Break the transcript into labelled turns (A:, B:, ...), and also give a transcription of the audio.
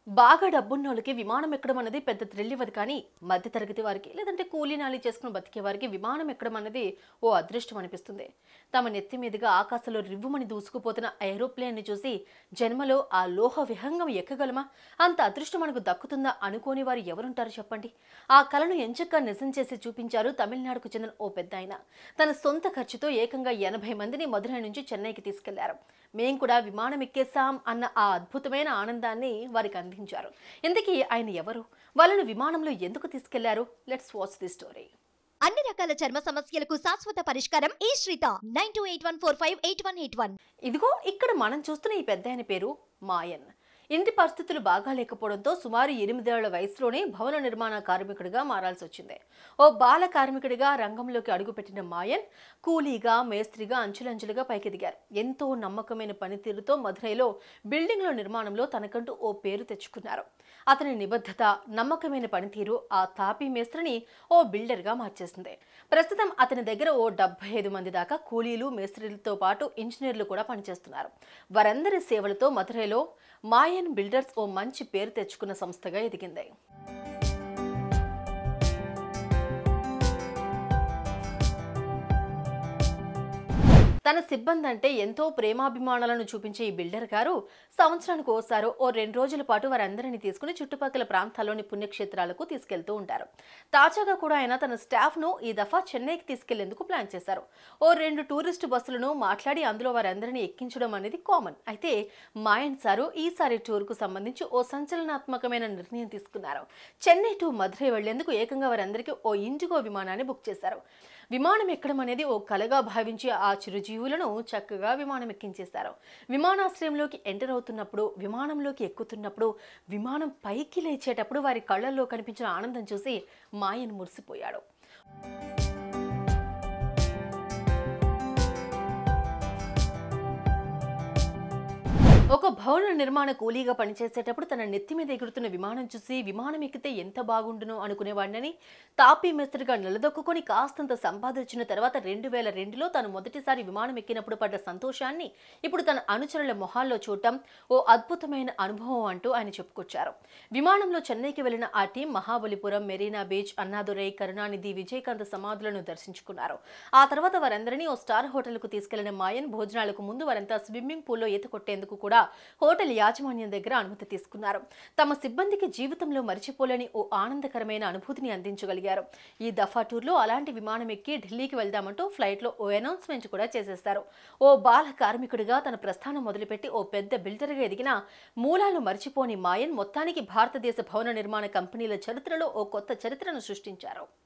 A: బాగా డబ్బున్నోళ్ళకి విమానం ఎక్కడం అనేది పెద్ద థ్రిల్ ఇవ్వదు కానీ మధ్యతరగతి వారికి లేదంటే కూలీ నాలి చేసుకుని బతికే వారికి విమానం ఎక్కడం అనేది ఓ అదృష్టం అనిపిస్తుంది తమ నెత్తి మీదుగా ఆకాశంలో రివ్వుమని దూసుకుపోతున్న ఏరోప్లేన్ని చూసి జన్మలో ఆ లోహ విహంగం ఎక్కగలమా అంత అదృష్టం మనకు దక్కుతుందా అనుకోని వారు ఎవరుంటారు చెప్పండి ఆ కళను ఎంచక్క నిజం చేసి చూపించారు తమిళనాడుకు చెందిన ఓ పెద్ద ఆయన తన సొంత ఖర్చుతో ఏకంగా ఎనభై మందిని మధురై నుంచి చెన్నైకి తీసుకెళ్లారు మేం కూడా విమానం ఎక్కేసాం అన్న ఆ అద్భుతమైన ఆనందాన్ని వారికి అందించారు ఇంతకీ ఆయన ఎవరు వాళ్ళను విమానంలో ఎందుకు తీసుకెళ్లారు లెట్స్ వాచ్ ది స్టోరీ
B: అన్ని రకాల చర్మ సమస్యలకు శాశ్వత పరిష్కారం ఈ శ్రీత nine two eight one four five eight one eight one
A: ఇదిగో ఇక్కడ మనం చూస్తున్న ఈ పెద్ద ఆయన పేరు మాయన్ ఇంటి పరిస్థితులు బాగా లేకపోవడంతో సుమారు ఎనిమిదేళ్ల వయసులోనే భవన నిర్మాణ కార్మికుడిగా మారాల్సి వచ్చింది ఓ బాల కార్మికుడిగా రంగంలోకి అడుగుపెట్టిన మాయన్ కూలీగా మేస్త్రిగా అంచులంచులుగా పైకెదిగారు ఎంతో నమ్మకమైన పనితీరుతో మధురైలో బిల్డింగ్ల నిర్మాణంలో తనకంటూ ఓ పేరు తెచ్చుకున్నారు అతని నిబద్ధత నమ్మకమైన పనితీరు ఆ తాపీ మేస్త్రిని ఓ బిల్డర్గా మార్చేసింది ప్రస్తుతం అతని దగ్గర ఓ డెబ్బై ఐదు మంది దాకా కూలీలు మేస్త్రీలతో పాటు ఇంజనీర్లు కూడా పనిచేస్తున్నారు వారందరి సేవలతో మధురైలో మాయన్ బిల్డర్స్ ఓ మంచి పేరు తెచ్చుకున్న సంస్థగా ఎదిగింది తన సిబ్బంది అంటే ఎంతో ప్రేమాభిమానాలను చూపించే ఈ బిల్డర్ గారు సంవత్సరానికి ఓసారి ఓ రెండు రోజుల పాటు వారందరినీ తీసుకుని చుట్టుపక్కల ప్రాంతాల్లోని పుణ్యక్షేత్రాలకు తీసుకెళ్తూ ఉంటారు తాజాగా కూడా ఆయన తన స్టాఫ్ను ఈ దఫా చెన్నైకి తీసుకెళ్లేందుకు ప్లాన్ చేశారు ఓ రెండు టూరిస్టు బస్సులను మాట్లాడి అందులో వారందరినీ ఎక్కించడం అనేది కామన్ అయితే మాయన్ సారు ఈసారి టూర్కు సంబంధించి ఓ సంచలనాత్మకమైన నిర్ణయం తీసుకున్నారు చెన్నై టు మధురై వెళ్లేందుకు ఏకంగా వారందరికీ ఓ ఇండిగో విమానాన్ని బుక్ చేశారు విమానం ఎక్కడం అనేది ఓ కలగా భావించి ఆ చిరుజీవులను చక్కగా విమానం ఎక్కించేశారు విమానాశ్రయంలోకి ఎంటర్ అవుతున్నప్పుడు విమానంలోకి ఎక్కుతున్నప్పుడు విమానం పైకి లేచేటప్పుడు వారి కళ్ళల్లో కనిపించిన ఆనందం చూసి మాయన్ మురిసిపోయాడు ఒక భవన నిర్మాణ కూలీగా పనిచేసేటప్పుడు తన నెత్తి మీద ఎగురుతున్న విమానం చూసి విమానం ఎక్కితే ఎంత బాగుండును అనుకునేవాడినని తాపీ మేస్త్రిగా నిలదొక్కుని కాస్తంత సంపాదించిన తర్వాత రెండు వేల రెండులో తాను మొదటిసారి విమానం ఎక్కినప్పుడు పడ్డ సంతోషాన్ని ఇప్పుడు తన అనుచరుల మొహాల్లో చూడటం ఓ అద్భుతమైన అనుభవం అంటూ ఆయన చెప్పుకొచ్చారు విమానంలో చెన్నైకి వెళ్లిన ఆ టీం మహాబలిపురం మెరీనా బీచ్ అన్నాదురై కరుణానిధి విజయకాంత్ సమాధులను దర్శించుకున్నారు ఆ తర్వాత వారందరినీ ఓ స్టార్ హోటల్కు తీసుకెళ్లిన మాయన్ భోజనాలకు ముందు వారంతా స్విమ్మింగ్ పూల్లో ఈత కొట్టేందుకు కూడా హోటల్ యాజమాన్యం దగ్గర అనుమతి తీసుకున్నారు తమ సిబ్బందికి జీవితంలో మరిచిపోలేని ఓ ఆనందకరమైన అనుభూతిని అందించగలిగారు ఈ దఫా టూర్లో అలాంటి విమానం ఎక్కి ఢిల్లీకి వెళ్దామంటూ ఫ్లైట్లో ఓ అనౌన్స్మెంట్ కూడా చేసేశారు ఓ బాల కార్మికుడిగా తన ప్రస్థానం మొదలుపెట్టి ఓ పెద్ద బిల్డర్గా ఎదిగిన మూలాలు మరిచిపోని మాయన్ మొత్తానికి భారతదేశ భవన నిర్మాణ కంపెనీల చరిత్రలో ఓ కొత్త చరిత్రను సృష్టించారు